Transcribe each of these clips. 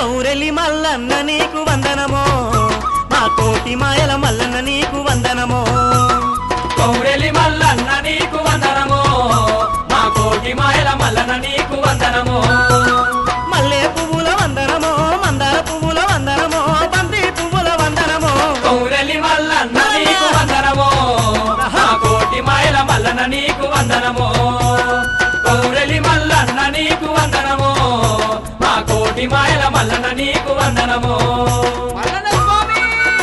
కౌరెలి మల్లన్న నీకు వందనమో మా కోటి మాయల మల్లన్న నీకు వందనమో కౌరెలి మల్లన్న నీకు వందనము మా కోటి మాయల మల్లన్న నీకు వందనము మల్లె పువ్వుల వందనమో మందార పువ్వుల వందనమో బంతి పువ్వుల వందనమో కౌరెలి మల్లన్న నీకు వందనము మా కోటి మాయల మల్లన్న నీకు వందనము కౌరెలి మల్లన్న నీకు వందనము మా కోటి మాయల మల్లన్న నీకు వందనము మల్లన్న స్వామి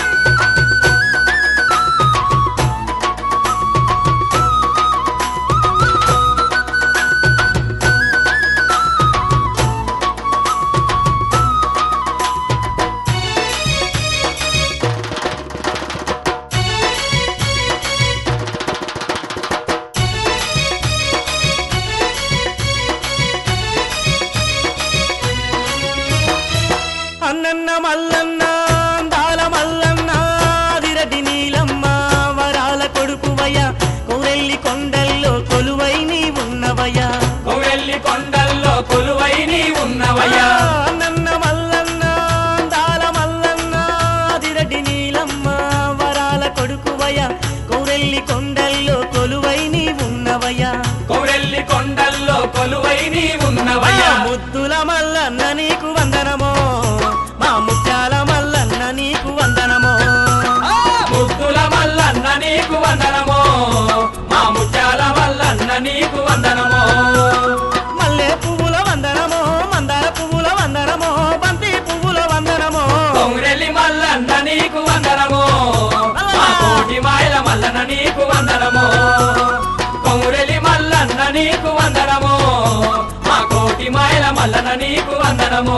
అన్నన్న మల్లన్న అందాల మల్లన్న అదిరటి నీలమ్మ వరాల కొడుకువయ్య కౌరెల్లి కొండల్లో కొలువై నీ ఉన్నవయ్యా కౌరెల్లి కొండల్లో కొలువై నీ ఉన్నవయ్యా అన్నన్న మల్లన్న అందాల మల్లన్న అదిరటి నీలమ్మ వరాల కొడుకువయ్య కౌరెల్లి కొండల్లో కొలువై నీ ఉన్నవయ్యా కౌరెల్లి కొండల్లో కొలువై నీ ఉన్నవయ్యా ముద్దుల మల్లన్న నీకు వందనమో మా ముత్యాల మల్లన్న నీకు వందనమో ముద్దుల మల్లన్న నీకు వందనము మా ముత్యాల మల్లన్న నీకు వందనము మల్లె పువ్వుల వందనమో మందార పువ్వుల వందనమో బంతి పువ్వుల వందనమో కౌరెల్లి మల్లన్న నీకు వందనము మా కోటి మాయల మల్లన్న నీకు వందనము కౌరెలి మల్లన్న నీకు వందనము మా కోటి మాయల మల్లన్న నీకు వందనము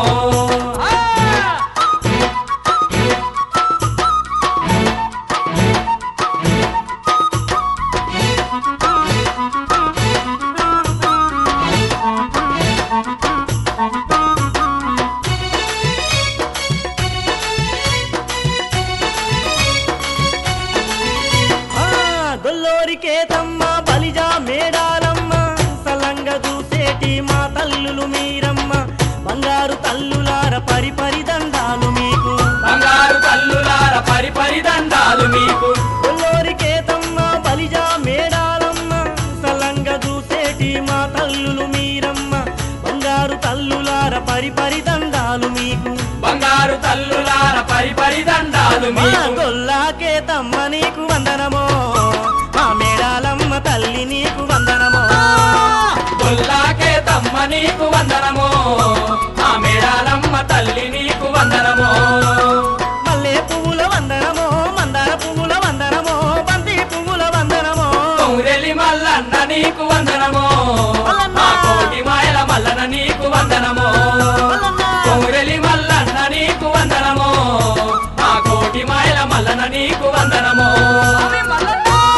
ఆ, గొల్లోరికేతమ్మ బలిజా మేడాలమ్మ సలంగ దూసేటి మా తల్లులు మీరమ్మ బంగారు తల్లులార పరిపరి దండాలు మీకు బంగారు తల్లులార పరిపరి దండాలు మీకు గొల్లోరికేతమ్మ బలిజా మేడాలమ్మ సలంగ దూసేటి మా తల్లులు మీరమ్మ బంగారు తల్లులార పరిపరి దండాలు మీకు బంగారు తల్లులార పరిపరి దండాలు మా మీకు గొల్లాకేతమ్మ నీకు వందనమో మా మేడాలమ్మ తల్లి నీకు వందనమో గొల్లాకే తమ్మ నీకు వందనము మా మేడాలమ్మ తల్లి నీకు వందనము మల్లె పువ్వుల వందనమో మందార పువ్వుల వందనమో బంతి పువ్వుల వందనమో కౌరెలి మల్లన్న నీకు వందనము మా కోటి మాయల మల్లన్న నీకు వందనము కౌరెలి మల్లన్న నీకు వందనము మా కోటి మాయల మల్లన్న నీకు వందనము స్వామి మల్లన్న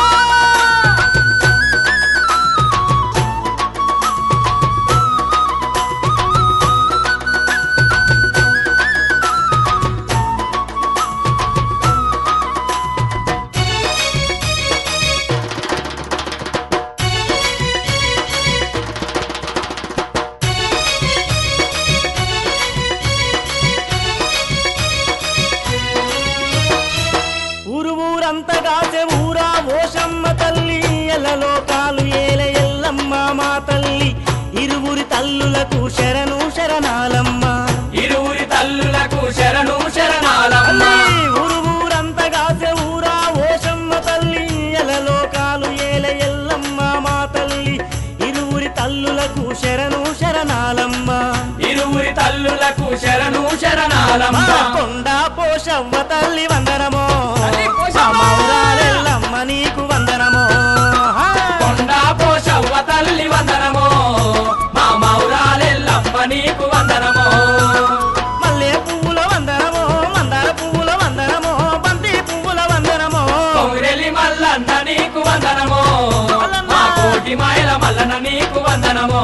ఊరు ఊరంతా కాసే ఊరా ఓషమ్మ తల్లి ఎల్లలో కాలు ఏల ఎల్లమ్మ మా తల్లి ఇరువురి తల్లులకు శరణు శరణాలమ్మ ఇరువురి తల్లులకు శరణు శరణాలమ్మ తల్లి ఊరు ఊరంతా కాసే ఊరా ఓషమ్మ తల్లి ఎల్లలో కాలు ఏల ఎల్లమ్మ మా తల్లి ఇరువురి తల్లులకు శరణు శరణాలమ్మ ఇరువురి తల్లులకు శరణు శరణాలమ్మ మా కొండ పోషవ్వ తల్లి వందనమో తల్లి మా పోషవ్వ! మౌరాలెల్లమ్మ నీకు వందనమో హా! కొండా పోషవ్వ తల్లి వందనము మా మౌరాలెల్లమ్మ నీకు వందనము మల్లె పువ్వుల వందనమో మందార పువ్వుల వందనమో బంతి పువ్వుల వందనమో కౌరెలి మల్లన్న నీకు వందనము మల్లన్న! మా కోటి మాయల మల్లన్న నీకు వందనము